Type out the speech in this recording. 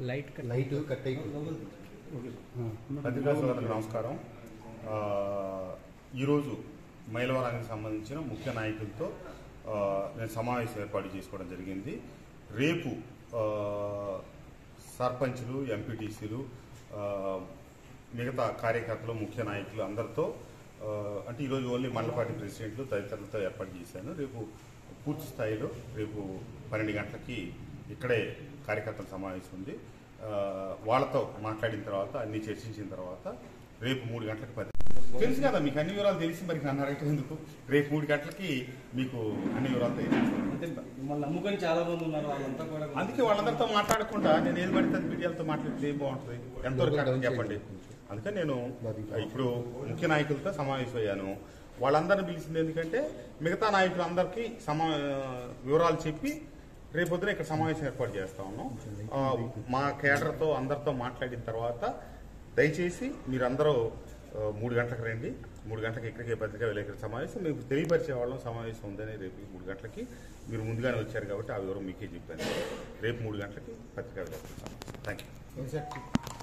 light light cut అయిపోయింది పత్రికా సోదరులకు నమస్కారం ఆ, ఈరోజు మైలవరానికి సంబంధించిన ముఖ్య నాయకులతో ఆ, నేను సమావేశం ఏర్పాటు చేసుకోవడం జరిగింది రేపు ఆ, సర్పంచ్లు ఎంపీటీసీలు మిగతా కార్యకర్తలు ముఖ్య నాయకులు అందరితో ఆ, అంటే ఈరోజు ఓన్లీ మండల పార్టీ ప్రెసిడెంట్లు తదితరులతో ఏర్పాటు చేశాను రేపు పూర్తి స్థాయిలో రేపు పన్నెండు గంటలకి ఇక్కడే కార్యకర్తల సమావేశం ఉంది ఆ, వాళ్ళతో మాట్లాడిన తర్వాత అన్ని చర్చించిన తర్వాత రేపు మూడు గంటలకు పది తెలుసు కదా మీకు అన్ని వివరాలు తెలిసి మరి నన్ను అడగటం ఎందుకు రేపు మూడు గంటలకి మీకు అన్ని వివరాలు తెలియజేస్తాను అంటే మిమ్మల్ని నమ్ముకొని చాలా మంది ఉన్నారు వాళ్ళంతా కూడా అందుకే వాళ్ళందరితో మాట్లాడకుండా నేను ఏది పడితే అది మీడియాలతో మాట్లాడితే ఏం బాగుంటుంది ఎంతవరకు అర్థం చెప్పండి అందుకని నేను ఇప్పుడు ముఖ్య నాయకులతో సమావేశం అయ్యాను వాళ్ళందరిని పిలిచింది ఎందుకంటే మిగతా నాయకులందరికీ సమా వివరాలు చెప్పి రేపొద్దున ఇక్కడ సమావేశం ఏర్పాటు చేస్తా ఉన్నాం ఆ, మా కేడర్తో అందరితో మాట్లాడిన తర్వాత దయచేసి మీరందరూ ఆ, మూడు గంటలకు రండి మూడు గంటలకు ఇక్కడికే పత్రికా విలేకరుల సమావేశం మీకు తెలియపరిచే వాళ్ళం సమావేశం ఉందని రేపు మూడు గంటలకి మీరు ముందుగానే వచ్చారు కాబట్టి ఆ వివరం మీకే చెప్పాను రేపు మూడు గంటలకి పత్రికా విలేకరుల సమావేశం థ్యాంక్ యూ